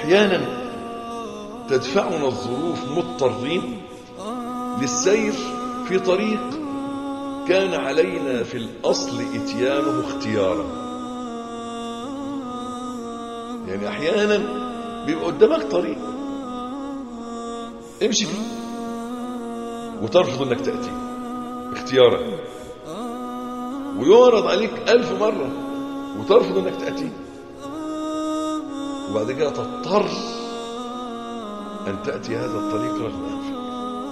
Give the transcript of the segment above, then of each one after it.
أحيانا تدفعنا الظروف مضطرين للسير في طريق كان علينا في الأصل إتيانه اختيارا يعني أحيانا بيبقى قدامك طريق امشي فيه وترفض انك تأتي اختيارا ويعرض عليك ألف مرة وترفض انك تأتي وبعد كده تضطر أن تأتي هذا الطريق رغم أنفك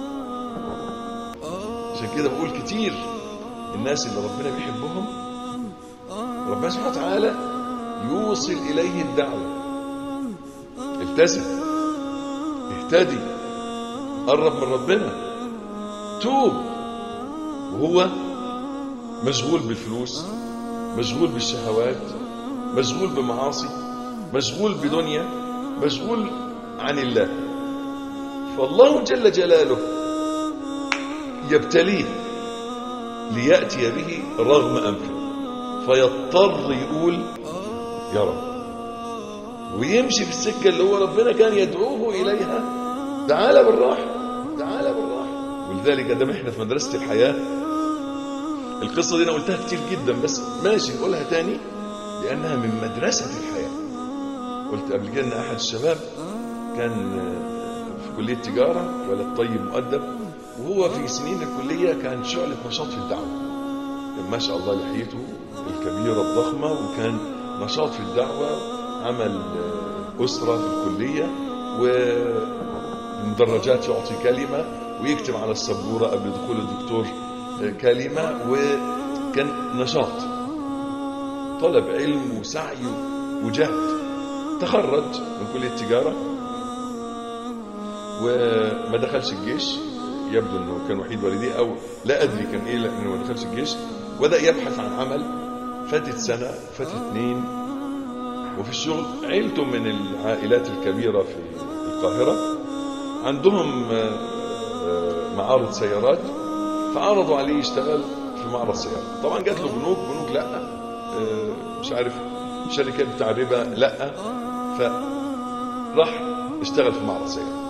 عشان كده بقول كتير الناس اللي ربنا بيحبهم ربنا سبحانه وتعالى يوصل إليه الدعوة التزم اهتدي قرب من ربنا توب وهو مشغول بالفلوس مشغول بالشهوات مشغول بمعاصي مشغول بدنيا مشغول عن الله فالله جل جلاله يبتليه ليأتي به رغم أنفه فيضطر يقول يا رب ويمشي في السكة اللي هو ربنا كان يدعوه إليها تعالى بالراحة تعالى بالراحة ولذلك ده احنا في مدرسة الحياة القصة دي أنا قلتها كتير جدا بس ماشي نقولها تاني لأنها من مدرسة الحياة قلت قبل كده أن أحد الشباب كان في كلية تجارة ولد طيب مؤدب وهو في سنين الكلية كان شعلة نشاط في الدعوة كان ما شاء الله لحيته الكبيرة الضخمة وكان نشاط في الدعوة عمل أسرة في الكلية ومدرجات يعطي كلمة ويكتب على السبورة قبل دخول الدكتور كلمة وكان نشاط طلب علم وسعي وجهد تخرج من كلية التجارة وما دخلش الجيش يبدو انه كان وحيد والديه او لا ادري كان ايه لانه ما دخلش الجيش وبدا يبحث عن عمل فاتت سنه فاتت اثنين وفي الشغل عيلته من العائلات الكبيره في القاهره عندهم معارض سيارات فعرضوا عليه يشتغل في معرض سيارات طبعا جات له بنوك بنوك لا مش عارف شركات بتاع الربا لا فراح اشتغل في معرض سيارات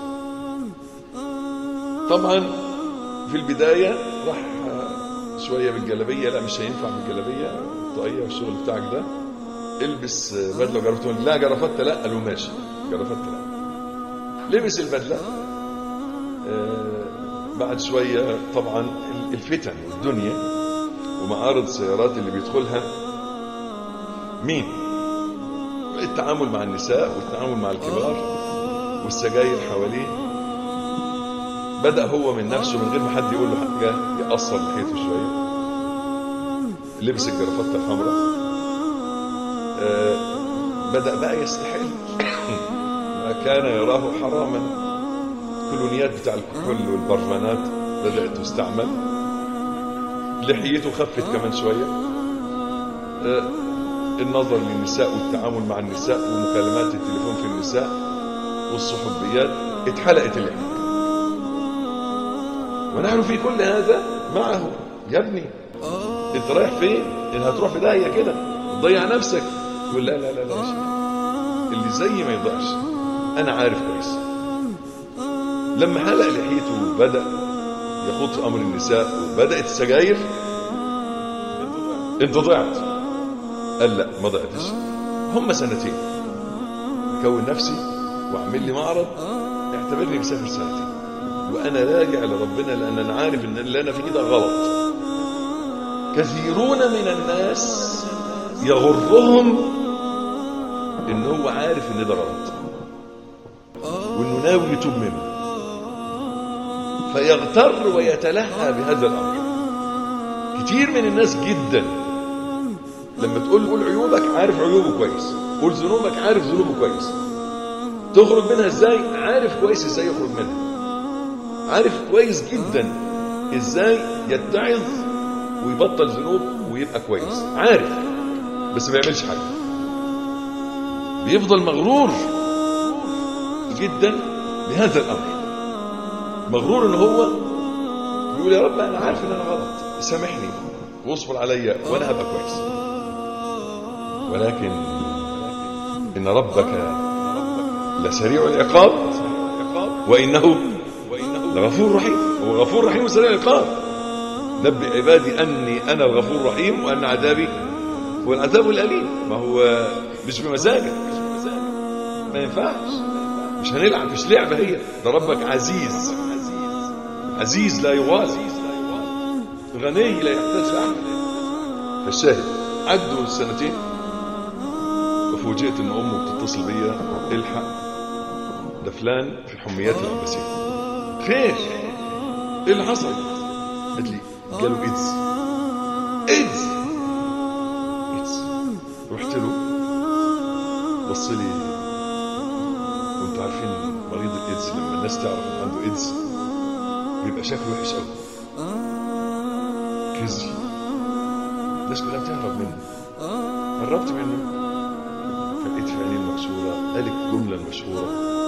طبعا في البداية راح شوية بالجلابية لا مش هينفع بالجلابية الطاقية والشغل بتاعك ده البس بدلة وجرافته لا جرافته لا قالوا ماشي جرافته لا لبس البدلة آه بعد شوية طبعا الفتن والدنيا ومعارض السيارات اللي بيدخلها مين التعامل مع النساء والتعامل مع الكبار والسجاير حواليه بدأ هو من نفسه من غير ما حد يقول له حاجة يقصر لحيته شوية لبس الجرافطة الحمراء آه بدأ بقى يستحل ما كان يراه حراما كلونيات بتاع الكحول والبرفانات بدأت تستعمل لحيته خفت كمان شوية آه النظر للنساء والتعامل مع النساء ومكالمات التليفون في النساء والصحوبيات اتحلقت اللحية ونحن في كل هذا معه يا ابني انت رايح فين انت هتروح في داهيه كده تضيع نفسك يقول لا لا لا لا اللي زي ما يضيعش انا عارف كويس لما حلق لحيته وبدا يخوض في امر النساء وبدات السجاير انت ضعت قال لا ما ضعتش هم سنتين اكون نفسي واعمل لي معرض اعتبرني مسافر سنتين وانا راجع لربنا لان انا عارف ان اللي انا فيه ده غلط كثيرون من الناس يغرهم ان هو عارف ان ده غلط وانه ناوي يتوب منه فيغتر ويتلهى بهذا الامر كتير من الناس جدا لما تقول قول عيوبك عارف عيوبه كويس قول ذنوبك عارف ذنوبه كويس تخرج منها ازاي عارف كويس ازاي يخرج منها عارف كويس جدا ازاي يتعظ ويبطل ذنوب ويبقى كويس عارف بس ما يعملش حاجه بيفضل مغرور جدا بهذا الامر مغرور ان هو يقول يا رب انا عارف ان انا غلط سامحني واصبر عليا وانا هبقى كويس ولكن ان ربك لسريع العقاب وإنه لغفور رحيم هو غفور رحيم وسريع العقاب نبئ عبادي أني أنا الغفور الرحيم وأن عذابي هو العذاب الأليم ما هو مش بمزاجك ما ينفعش مش هنلعب مش لعبة هي ده ربك عزيز عزيز لا يغالى غني لا يحتاج لأحد فالشاهد عدوا السنتين وفوجئت ان امه بتتصل بيا الحق ده فلان في الحميات العباسيه خير ايه اللي حصل قالت لي جاله ايدز ايدز ايدز رحت له بص لي وانتوا عارفين مريض الايدز لما الناس تعرف ان عنده ايدز بيبقى شكله وحش قوي كزي الناس كلها بتهرب منه قربت منه فلقيت في عينيه المكسورة قال الجملة المشهورة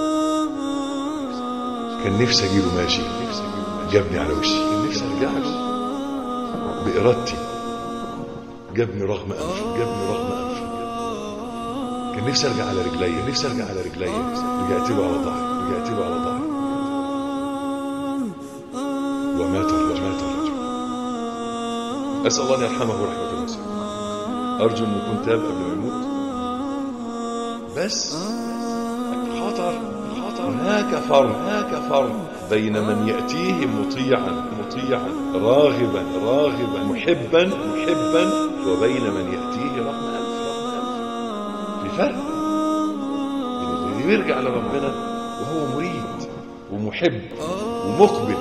كان نفسي اجيله ماشي جابني على وشي كان نفسي ارجع له بإرادتي جابني رغم أنفي جابني رغم أنفي كان نفسي ارجع على رجلي نفسي ارجع على رجلي رجعت له على ظهري رجعت له على ظهري ومات الرجل مات الرجل أسأل الله أن يرحمه رحمة واسعة أرجو أن يكون تاب قبل ما يموت بس خطر خطر هناك فرق هناك فرق بين من يأتيه مطيعا مطيعا راغبا راغبا محبا محبا وبين من يأتيه رغم أنف رغم أنف في فرق بين اللي يرجع لربنا وهو مريد ومحب ومقبل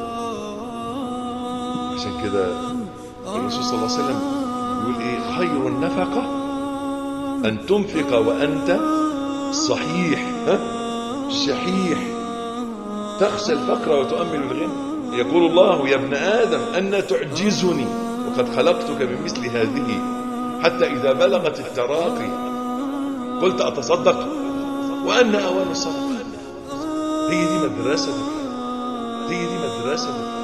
عشان كده الرسول صلى الله عليه وسلم يقول ايه خير النفقة ان تنفق وانت صحيح ها شحيح تخشى الفقر وتؤمل الغنى يقول الله يا ابن آدم أن تعجزني وقد خلقتك من مثل هذه حتى إذا بلغت التراقي قلت أتصدق وأن أوان الصدقة هي دي مدرستك هي دي مدرستك